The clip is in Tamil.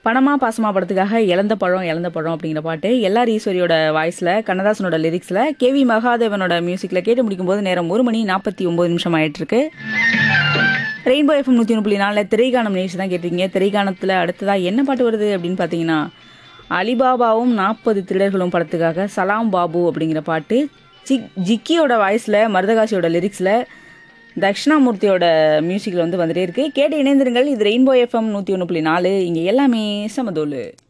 பணமா பாசமா படத்துக்காக இழந்த பழம் இழந்த பழம் அப்படிங்கிற பாட்டு எல்லார் ஈஸ்வரியோட வாய்ஸில் கண்ணதாசனோட லிரிக்ஸில் கேவி மகாதேவனோட மியூசிக்கில் கேட்டு முடிக்கும்போது நேரம் ஒரு மணி நாற்பத்தி ஒம்பது நிமிஷம் ஆயிட்டு இருக்கு ரெயின்போ எஃப்எம் நூற்றி ஒன்று புள்ளி நாலில் திரைக்கானம் நிகழ்ச்சி தான் கேட்டிருக்கீங்க திரைக்கானத்தில் அடுத்ததாக என்ன பாட்டு வருது அப்படின்னு பார்த்தீங்கன்னா அலிபாபாவும் நாற்பது திருடர்களும் படத்துக்காக சலாம் பாபு அப்படிங்கிற பாட்டு ஜிக் ஜிக்கியோட வாய்ஸில் மருதகாசியோட லிரிக்ஸில் தக்ஷணாமூர்த்தியோட மியூசிக்கில் வந்து வந்துட்டே இருக்கு கேட்டு இணைந்திருங்கள் இது ரெயின்போ எஃப்எம் நூற்றி ஒன்று புள்ளி நாலு இங்கே எல்லாமே சமதோலு